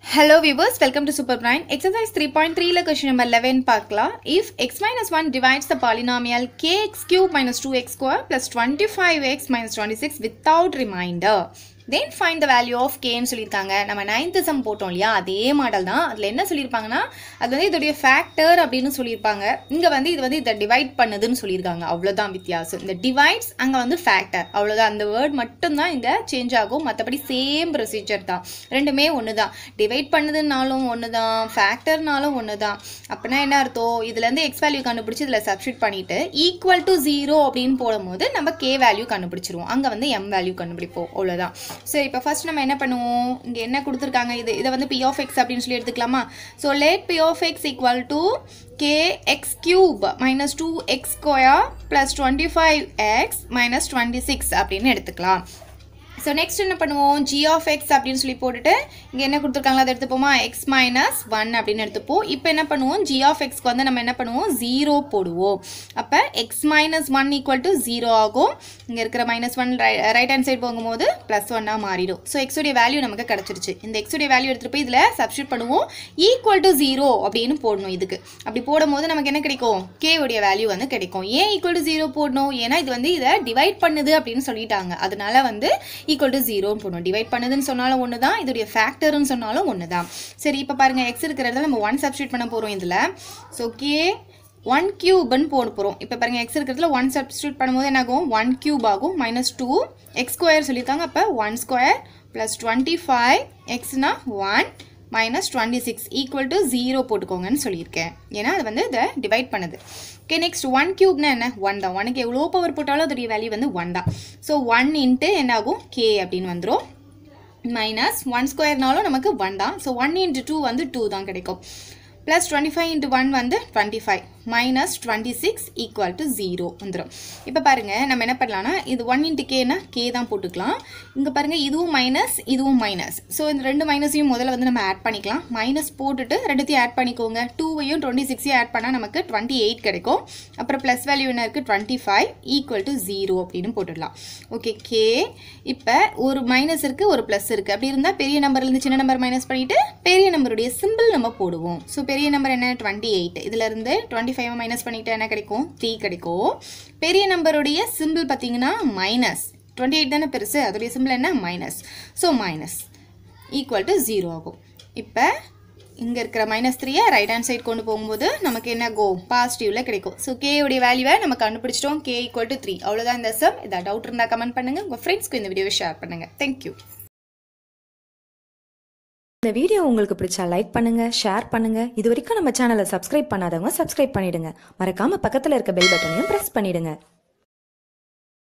hello viewers welcome to super brain exercise three point த்ரீல question number eleven பார்க்கலாம் if x minus one divides the polynomial k x cube minus two x square plus twenty five x minus twenty six without remainder then find the value of கேன்னு சொல்லியிருக்காங்க நம்ம ninth some போட்டோம் இல்லையா அதே model தான் அதில் என்ன சொல்லியிருப்பாங்கன்னா அது வந்து இதோடைய ஃபேக்டர் அப்படின்னு சொல்லியிருப்பாங்க இங்கே வந்து இது வந்து இதை டிவைட் பண்ணுதுன்னு சொல்லியிருக்காங்க அவ்வளோதான் வித்தியாசம் இந்த டிவைட்ஸ் அங்கே வந்து ஃபேக்டர் அவ்வளோதான் அந்த வேர்ட் மட்டும்தான் இங்கே சேஞ்ச் ஆகும் மற்றபடி சேம் ப்ரொசீஜர் தான் ரெண்டுமே ஒன்று தான் டிவைட் பண்ணுதுனாலும் ஒன்று தான் ஃபேக்டர்னாலும் ஒன்று தான் அப்படின்னா என்ன அர்த்தம் இதுலேருந்து எக்ஸ் வேல்யூ கண்டுபிடிச்சி இதில் சப்ஸ்டியூட் பண்ணிவிட்டு ஈக்குவல் டு ஜீரோ அப்படின்னு போடும்போது நம்ம கே வேல்யூ கண்டுபிடிச்சிருவோம் அங்கே வந்து எம் வேல்யூ கண்டுபிடிப்போம் அவ்வளோதான் சரி இப்போ ஃபர்ஸ்ட் நம்ம என்ன பண்ணுவோம் இங்கே என்ன கொடுத்துருக்காங்க இது இதை வந்து பி ஆஃப் எக்ஸ் அப்படின்னு சொல்லி எடுத்துக்கலாமா so let p of x equal to k x cube minus two x square plus twenty five x minus twenty six அப்படின்னு எடுத்துக்கலாம் ஸோ நெக்ஸ்ட் என்ன பண்ணுவோம் ஜி ஆஃப் எக்ஸ் அப்படின்னு சொல்லி போட்டுட்டு இங்கே என்ன கொடுத்துருக்காங்களோ அதை எடுத்துப்போமா எக்ஸ் மைனஸ் ஒன் அப்படின்னு எடுத்துப்போம் இப்போ என்ன பண்ணுவோம் ஜி ஆஃப் எக்ஸ்க்கு வந்து நம்ம என்ன பண்ணுவோம் ஜீரோ போடுவோம் அப்போ x minus one equal to zero ஆகும் இங்கே இருக்கிற minus one right hand side போகும்போது ப்ளஸ் ஒன்னாக மாறிடும் ஸோ எக்ஸுடைய வேல்யூ நமக்கு கிடச்சிருச்சு இந்த எக்ஸுடைய வேல்யூ எடுத்துகிட்டு போய் இதில் சப்ஸ்டியூட் பண்ணுவோம் ஈக்குவல் டு ஜீரோ அப்படின்னு போடணும் இதுக்கு அப்படி போடும்போது நமக்கு என்ன கிடைக்கும் கே உடைய வேல்யூ வந்து கிடைக்கும் ஏன் ஈக்குவல் டு ஜீரோ போடணும் ஏன்னா இது வந்து இதை டிவைட் பண்ணுது அப்படின்னு சொல்லிட்டாங்க அதனால வந்து ஈக்குவல் டு ஜீரோன்னு போடணும் டிவைட் பண்ணுதுன்னு சொன்னாலும் ஒன்று தான் இதோடைய ஃபேக்டர்னு சொன்னாலும் ஒன்று தான் சரி இப்போ பாருங்கள் எக்ஸ் இருக்கிற இடத்துல நம்ம ஒன் சப்ஸ்டியூட் பண்ண போகிறோம் இதில் ஸோ கே ஒன் கியூப்னு போட போகிறோம் இப்போ பாருங்கள் எக்ஸ் இருக்கிறதுல ஒன் சப்ஸ்டியூட் பண்ணும்போது என்ன ஆகும் ஒன் கியூப் ஆகும் மைனஸ் டூ எக்ஸ் ஸ்கொயர் சொல்லியிருக்காங்க அப்போ one square plus twenty five எக்ஸ்னா one minus twenty six equal to zero போட்டுக்கோங்கன்னு சொல்லியிருக்கேன் ஏன்னா அது வந்து இதை டிவைட் பண்ணுது ஓகே நெக்ஸ்ட் ஒன் கியூப்னா என்ன ஒன் தான் ஒனுக்கு எவ்வளோ பவர் போட்டாலும் அதோடைய வேல்யூ வந்து ஒன் தான் ஸோ ஒன் இன்ட்டு என்ன ஆகும் கே அப்படின்னு வந்துடும் மைனஸ் ஒன் ஸ்கொயர்னாலும் நமக்கு ஒன் தான் ஸோ ஒன் இன்ட்டு டூ வந்து டூ தான் கிடைக்கும் plus twenty five into one வந்து twenty five minus twenty six equal to zero வந்துடும் இப்போ பாருங்கள் நம்ம என்ன பண்ணலாம்னா இது ஒன் இன்ட்டு கேனா கே தான் போட்டுக்கலாம் இங்கே பாருங்கள் இதுவும் மைனஸ் இதுவும் மைனஸ் ஸோ இந்த ரெண்டு மைனஸையும் முதல்ல வந்து நம்ம ஆட் பண்ணிக்கலாம் மைனஸ் போட்டுட்டு ரெண்டுத்தையும் ஆட் பண்ணிக்கோங்க டூவையும் டுவெண்ட்டி சிக்ஸையும் ஆட் பண்ணால் நமக்கு டுவெண்ட்டி எயிட் கிடைக்கும் அப்புறம் ப்ளஸ் வேல்யூ என்ன இருக்குது twenty five equal to zero அப்படின்னு போட்டுடலாம் ஓகே கே இப்போ ஒரு மைனஸ் இருக்குது ஒரு ப்ளஸ் இருக்குது அப்படி இருந்தால் பெரிய நம்பர்லேருந்து சின்ன நம்பர் மைனஸ் பண்ணிவிட்டு பெரிய நம்பருடைய சிம்பிள் நம்ம போடுவோம் ஸோ பெரிய நம்பர் என்ன டுவெண்ட்டி எயிட் இதுலேருந்து டுவெண்ட்டி ஃபைவ் மைனஸ் பண்ணிவிட்டு என்ன கிடைக்கும் த்ரீ கிடைக்கும் பெரிய நம்பருடைய சிம்பிள் பார்த்தீங்கன்னா மைனஸ் டுவெண்ட்டி எயிட் தானே பெருசு அதோடைய சிம்பிள் என்ன minus so minus equal to zero ஆகும் இப்போ இங்கே இருக்கிற மைனஸ் த்ரீயை ரைட் ஹேண்ட் சைட் கொண்டு போகும்போது நமக்கு என்ன கோ பாசிட்டிவில் கிடைக்கும் ஸோ கேயோடைய வேல்யூவை நம்ம கண்டுபிடிச்சிட்டோம் கே ஈக்குவல் டு த்ரீ அவ்வளோதான் இந்த சம் இதை டவுட் இருந்தால் கமெண்ட் பண்ணுங்கள் உங்கள் ஃப்ரெண்ட்ஸ்க்கு இந்த வீடியோவை ஷேர் பண்ணுங்கள் தேங்க்யூ இந்த வீடியோ உங்களுக்கு பிடிச்சா லைக் பண்ணுங்க ஷேர் பண்ணுங்க இது வரைக்கும் நம்ம சேனலை சப்ஸ்கிரைப் பண்ணாதவங்க சப்ஸ்கிரைப் பண்ணிடுங்க மறக்காம பக்கத்துல இருக்க பெல் பட்டனையும் பிரஸ் பண்ணிடுங்க